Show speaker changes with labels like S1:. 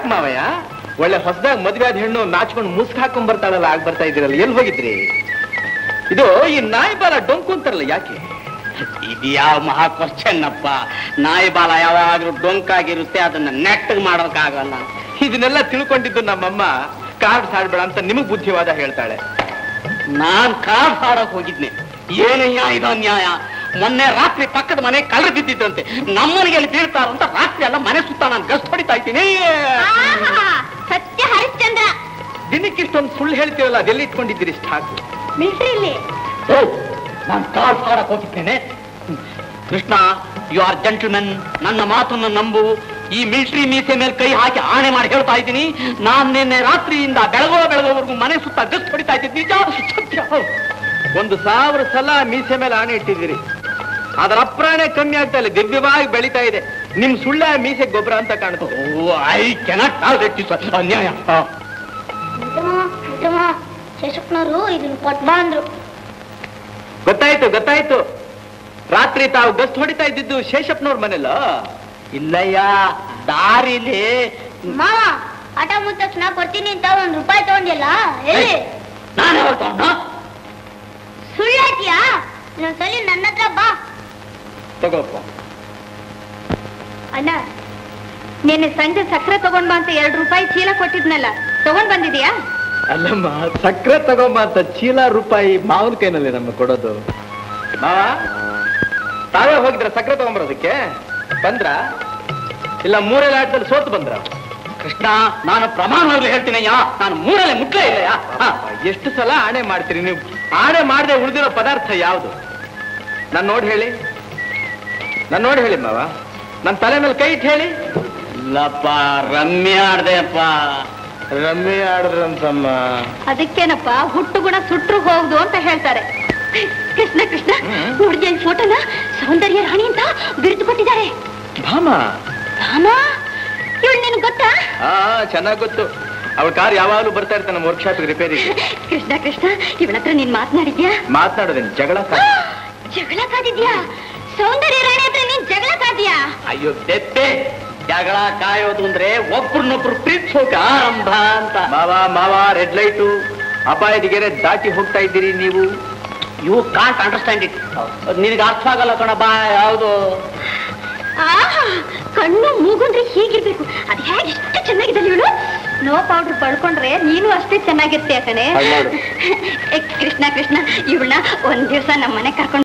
S1: ಮಾವಯ್ಯ ಒಳ್ಳೆ ಹೊಸದಾಗ ಮದ್ವೆ ಆದ ಹೆಣ್ಣು ನಾಚ್ಕೊಂಡು ಮುಸ್ಕ್ ಹಾಕೊಂಡ್ ಬರ್ತಾಳಲ್ಲ ಆಗ್ ಬರ್ತಾ ಇದ್ದೀರಲ್ಲ ಎಲ್ಲಿ ಹೋಗಿದ್ರಿ ಇದು ಈ ನಾಯಿ ಬಾಲ ಡೊಂಕು ಅಂತಾರಲ್ಲ ಯಾಕೆ
S2: ಇದು ಯಾವ ಮಹಾ ಕ್ವಶನ್ ಅಪ್ಪ ನಾಯಿ ಬಾಲ ಯಾವಾಗ್ಲೂ ಡೊಂಕಾಗಿರುತ್ತೆ ಅದನ್ನ ನೆಟ್ಟಗ್ ಮಾಡೋಕ್ಕಾಗಲ್ಲ
S1: ಇದನ್ನೆಲ್ಲ ತಿಳ್ಕೊಂಡಿದ್ದು ನಮ್ಮಮ್ಮ ಕಾರ್ಡ್ ಸಾಡ್ಬೇಡ ಅಂತ ನಿಮಗ್ ಬುದ್ಧಿವಾದ ಹೇಳ್ತಾಳೆ
S2: ನಾನ್ ಕಾರ್ ಹಾಡಕ್ ಹೋಗಿದ್ನೆ ಏನಯ್ಯ ಇದು ಅನ್ಯಾಯ ಮೊನ್ನೆ ರಾತ್ರಿ ಪಕ್ಕದ ಮನೆ ಕಳ್ರು ಬಿದ್ದಿದ್ದಂತೆ ನಮ್ಮನಿಗೆ ಎಲ್ಲಿ ಬೀಳ್ತಾರಂತ ರಾತ್ರಿ ಎಲ್ಲ ಮನೆ ಸುತ್ತ ನಾನು ಗಸ್ಟ್ ಹೊಡಿತಾ ಇದ್ದೀನಿ
S3: ಸತ್ಯ ಹರಿಶ್ಚಂದ್ರ
S1: ದಿನಕ್ಕೆ ಇಷ್ಟೊಂದು ಸುಳ್ಳು ಹೇಳ್ತೀರಲ್ಲ ಅದೆಲ್ಲಿ ಇಟ್ಕೊಂಡಿದ್ದೀರಿ ಸ್ಟಾಕ್
S3: ಮಿಲ್ಟ್ರಿಲಿ
S2: ನಾನು ಕಾರ್ ಹಾಡಕ್ ಹೋಗಿದ್ದೇನೆ ಕೃಷ್ಣ ಯು ಆರ್ ಜೆಂಟಲ್ಮೆನ್ ನನ್ನ ಮಾತನ್ನು ನಂಬು ಈ ಮಿಲಿಟರಿ ಮೀಸೆ ಮೇಲೆ ಕೈ ಹಾಕಿ ಆಣೆ ಮಾಡಿ ಹೇಳ್ತಾ ಇದ್ದೀನಿ ನಾನ್ ನಿನ್ನೆ ರಾತ್ರಿಯಿಂದ ಬೆಳಗೋ ಬೆಳಗೋವರೆಗೂ ಮನೆ ಸುತ್ತ ಗಸ್ಟ್ ಹೊಡಿತಾ ಇದ್ದೀನಿ ನಿಜ ಸತ್ಯ
S1: ಒಂದು ಸಾವಿರ ಸಲ ಮೀಸೆ ಮೇಲೆ ಆಣೆ ಇಟ್ಟಿದ್ದೀರಿ ಅದರ ಅಪ್ರಾಣೆ ಕಮ್ಮಿ ಆಗ್ತಾ ಇಲ್ಲ ದಿವ್ಯವಾಗಿ ಬೆಳೀತಾ ಇದೆ ನಿಮ್ ಸುಳ್ಳ ಮೀಸೆ ಗೊಬ್ಬರ ಅಂತ ಕಾಣುತ್ತೆ
S2: oh I cannot tolerate this ಅನ್ಯಾಯ ಆ.
S3: ಶೇಷಪ್ಪನವರು ಇದನ್ನ ಕೊಟ್ಬಾ ಅಂದ್ರು
S1: ಗೊತ್ತಾಯ್ತು ಗೊತ್ತಾಯ್ತು ರಾತ್ರಿ ತಾವು ಗಸ್ಟ್ ಹೊಡಿತಾ ಇದ್ದಿದ್ದು ಶೇಷಪ್ಪನವ್ರ ಮನೆಲ್ಲ
S2: ಇಲ್ಲಯ್ಯ ದಾರಿಲಿ
S3: ಮಾವ ಆಟ ಮುಗಿದ ತಕ್ಷಣ ಕೊಡ್ತೀನಿ ಅಂತ ಒಂದ್ ರೂಪಾಯಿ ತಗೊಂಡಿಲ್ಲ ಎಲ್ಲಿ
S2: ನಾನು ಯಾವಾಗ ತಗೊಂಡ
S3: ಸುಳ್ಳಾಟಿಯಾ ಇನ್ನೊಂದ್ಸಲಿ ನನ್ನ ಹತ್ರ ಬಾ
S1: ತಗೋಪ್ಪ
S3: ಅಣ್ಣ ನಿನ್ನೆ ಸಂಜೆ ಸಕ್ಕರೆ ತಗೊಂಡ್ ಬಾ ಅಂತ ಎರಡ್ ರೂಪಾಯಿ ಚೀಲ ಕೊಟ್ಟಿದ್ನಲ್ಲ ತಗೊಂಡ್ ಬಂದಿದ್ಯಾ
S1: ಅಲ್ಲಮ್ಮ ಸಕ್ಕರೆ ತಗೊಂಬ ಅಂತ ಚೀಲ ರೂಪಾಯಿ ಮಾವನ ಕೈನಲ್ಲಿ ನಮ್ಮ ಕೊಡೋದು ಮಾವ ತಾವೇ ಹೋಗಿದ್ರ ಸಕ್ಕರೆ ತಗೊಂಬರೋದಕ್ಕೆ ಬಂದ್ರ ಇಲ್ಲ ಮೂರೆಲ್ಲ ಆಟದಲ್ಲಿ ಸೋತು ಬಂದ್ರ
S2: ಕೃಷ್ಣ ನಾನು ಪ್ರಮಾಣವಾಗಿ ಹೇಳ್ತೀನಯ್ಯ ನಾನು ಮೂರಲ್ಲೇ ಮುಟ್ಲೇ ಇಲ್ಲಯ್ಯ ಹಾ.
S1: ಎಷ್ಟು ಸಲ ಆಣೆ ಮಾಡ್ತೀರಿ ನೀವು ಆಣೆ ಮಾಡದೆ ಉಳಿದಿರೋ ಪದಾರ್ಥ ಯಾವುದು ನಾನ್ ನೋಡಿ ಹೇಳಿ ನಾನ್ ನೋಡಿ ಹೇಳಿ ಮಾವ ನನ್ನ ತಲೆ ಮೇಲೆ ಕೈ ಇಟ್ಟು ಹೇಳಿ
S2: ಇಲ್ಲಪ್ಪ ರಮ್ಯ ಆಡ್ದೆಪ್ಪ
S1: ರಮ್ಮಿ ಆಡಿದ್ರಂತಮ್ಮ
S3: ಅದಕ್ಕೇನಪ್ಪ ಹುಟ್ಟು ಗುಣ ಸುಟ್ರು ಹೋಗ್ದು ಅಂತ ಹೇಳ್ತಾರೆ ಕೃಷ್ಣ ಕೃಷ್ಣ
S1: ಹ್ಮ್.
S3: ನೋಡಿದ್ಯಾ ಈ ಫೋಟೋನ ಸೌಂದರ್ಯ ರಾಣಿ ಅಂತ ಬಿರುದು ಕೊಟ್ಟಿದ್ದಾರೆ
S1: ಭಾಮ
S3: ರಾಮ ಇವಳು ನಿನ್ಗೆ ಗೊತ್ತಾ
S1: ಹಾ ಚೆನ್ನಾಗ್ ಗೊತ್ತು ಅವಳ ಕಾರ್ ಯಾವಾಗಲೂ ಬರ್ತಾ ಇರ್ತಾನೆ ನಮ್ಮ ವರ್ಕ್ಶಾಪ್ ರಿಪೇರಿಗೆ
S3: ಕೃಷ್ಣ ಕೃಷ್ಣ ಇವಳ ಹತ್ರ ನೀನ್ ಮಾತನಾಡಿದ್ಯಾ
S1: ಮಾತನಾಡೋದೇನು ಜಗಳ ಕಾದ್-
S3: ಜಗಳ ಕಾದಿದ್ಯಾ ಸೌಂದರ್ಯ ರಾಣಿ ಹತ್ರ ನೀನ್ ಜಗಳ ಕಾದ್ಯಾ
S2: ಅಯ್ಯೋ ತೆಪ್ಪೆ ಜಗಳ ಕಾಯೋದು ಅಂದ್ರೆ ಒಬ್ರನ್ನೊಬ್ರು ಪ್ರೀತಿಸೋಕೆ ಆರಂಭ ಅಂತ
S1: ಮಾವ ಮಾವ ರೆಡ್ ಲೈಟು ಅಪಾಯದ ಗೆರೆ ದಾಟಿ ಹೋಗ್ತಾ ಇದ್ದೀರಿ ನೀವು
S2: ಯು ಕಾಂಟ್ ಅಂಡರ್ಸ್ಟ್ಯಾಂಡ್ ಇಟ್ ನಿನಗೆ ಅರ್ಥ ಆಗಲ್ಲ ಕಣ ಬಾ ಯಾವುದು
S3: ಆಹಾ ಕಣ್ಣು ಮೂಗುಂದ್ರೆ ಹೀಗಿರ್ಬೇಕು ಅದು ಹೇಗೆ ಎಷ್ಟು ಚೆನ್ನಾಗಿದೆ ಇವಳು ನೋ ಪೌಡರ್ ಬಳ್ಕೊಂಡ್ರೆ ನೀನು ಅಷ್ಟೇ ಚೆನ್ನಾಗಿರ್ತೀಯ ಕಣೆ
S1: ಹಾಗ್ ಮಾಡು.
S3: ಏ, ಕೃಷ್ಣ ಕೃಷ್ಣ ಇವಳನ್ನ ಒಂದ್ ದಿವ್ಸ ನಮ್ಮ ಮನೆ ಕರ್ಕೊಂಡು